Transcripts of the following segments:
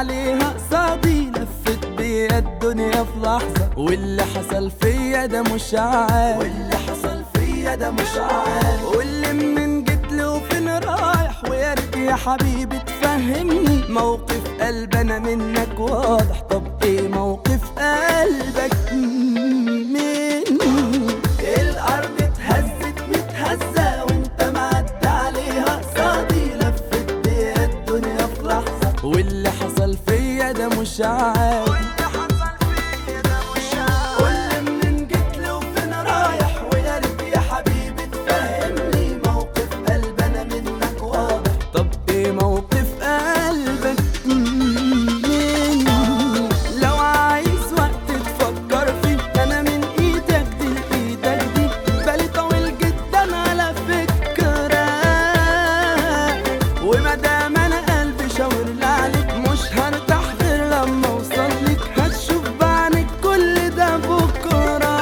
عليها قصادي لفت بيا الدنيا في لحظة واللي حصل فيا ده مش عارف واللي حصل فيا ده مش عارف واللي منين جيت له وفين رايح ويا ريت يا حبيبي تفهمني موقف قلب انا منك واضح طب ايه موقف قلبك مني الارض اتهزت متهزة وانت معدي عليها قصادي لفت بيا الدنيا في لحظة واللي حصل فيا ده مش عادي واللي منين جيت له وفين رايح ويا ريت يا حبيبي تفهمني موقف قلب انا منك واضح طب ايه موقف قلبك مني لو عايز وقت تفكر فيه انا من ايدك دي لايدك دي بالي طويل جدا على فكرة ومادام انا قلبي شاور عليك مش هرتاح غير لما اوصل لك هتشوف بعينك كل ده بكرة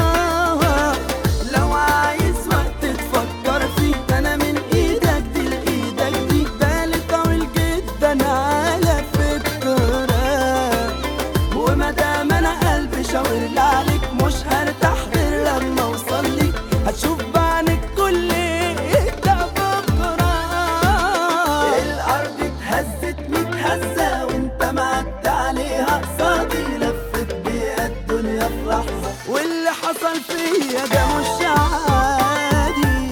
لو عايز وقت تفكر فيه انا من ايدك دي لايدك دي بالي طويل جدا على فكرة ومادام انا قلبي شاور عليك مش هرتاح غير لما اوصل لك هتشوف بعينك كل ده بكرة الارض اتهزت متهزة وانت معدي عليها قصادي لفت بيا الدنيا في لحظة واللي حصل فيا ده مش عادي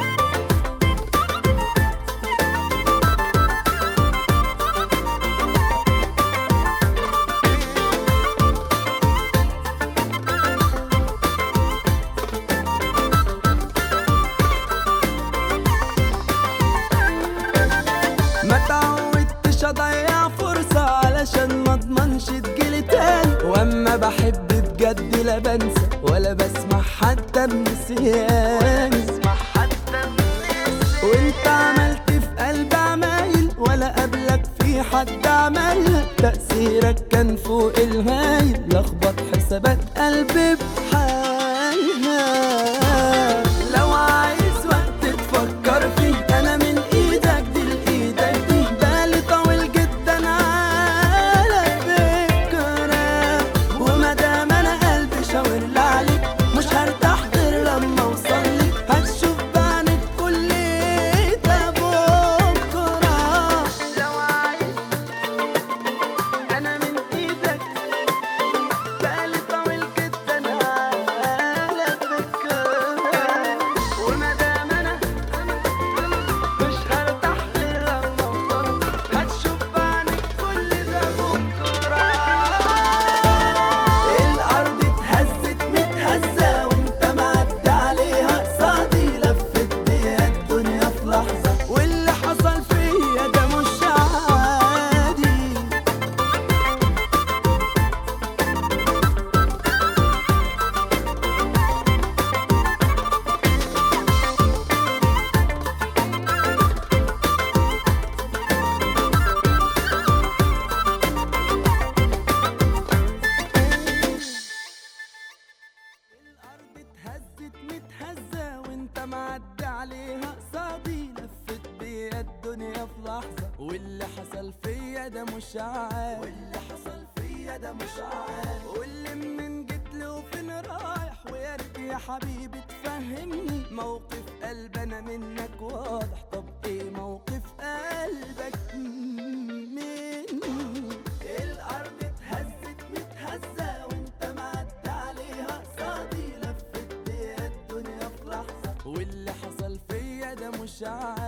ما تعودتش اضيع فرصة علشان ما اضمنش تجيلي تاني واما بحب بجد لا بنسى ولا بسمع حتى بنسيان وانت عملت في قلبي عمايل ولا قبلك في حد عملها تأثيرك كان فوق الهايل لخبط حسابات قلبي بحالها لو عايز وقت تفكر فيه انا من ايدك دي لايدك دي بالي طويل جدا على فكرة ومادام انا قلبي شاور عليك مش هرتاح غير لما اوصل لك هتشوف بعينك كل ده بكرة لو عايز انا من ايدك بالي طويل جدا على فكرة ومادام انا مش هرتاح غير لما اوصل هتشوف بعينك كل ده بكرة الارض اتهزت متهزة وانت معدي عليها قصادي لفت بيا الدنيا في لحظة واللي حصل فيا ده مش عادي الارض اتهزت متهزة وانت معدي عليها قصادي لفت بيا الدنيا في لحظة واللي حصل فيا ده مش عارف واللي حصل فيا ده مش عارف واللي منين جيت له وفين رايح ويا ريت يا حبيبي تفهمني موقف قلب انا منك واضح طب ايه موقف قلبك مني الارض اتهزت متهزة وانت معدي عليها قصادي لفت بيا الدنيا في لحظة واللي حصل فيا ده مش عارف